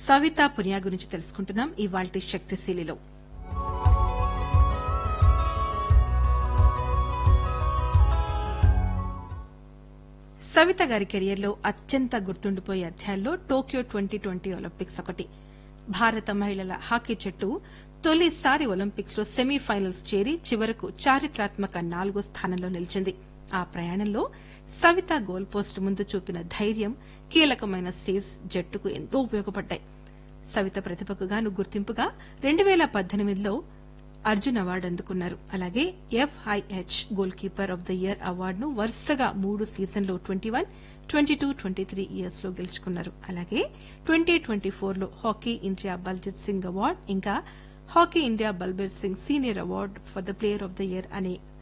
సవితా పునియా గురించి తెలుసుకుంటున్నాం ఇవాల్టి శక్తిశీలిలో సవిత గారి కెరియర్లో అత్యంత గుర్తుండిపోయే అధ్యాయాల్లో టోక్యో ట్వంటీ ట్వంటీ ఒలింపిక్స్ ఒకటి భారత మహిళల హాకీ జట్టు తొలిసారి ఒలింపిక్స్ లో సెమీఫైనల్స్ చేరి చివరకు చారిత్రాత్మక నాలుగో స్థానంలో నిలిచింది ఆ ప్రయాణంలో సవిత గోల్ పోస్ట్ ముందు చూపిన ధైర్యం కీలకమైన సేవ్స్ జట్టుకు ఎంతో ఉపయోగపడ్డాయి సవిత ప్రతిభకు గాను గుర్తింపుగా రెండు వేల పద్దెనిమిదిలో అర్జున్ అవార్డు అందుకున్నారు అలాగే FIH goal keeper of the year అవార్డును వరుసగా మూడు సీజన్లో twenty one twenty two twenty three years లో గెలుచుకున్నారు అలాగే ట్వంటీ ట్వంటీ ఫోర్ లో hockey India Baljit Singh award ఇంకా hockey India Balbir Singh senior award for the player of the year అనే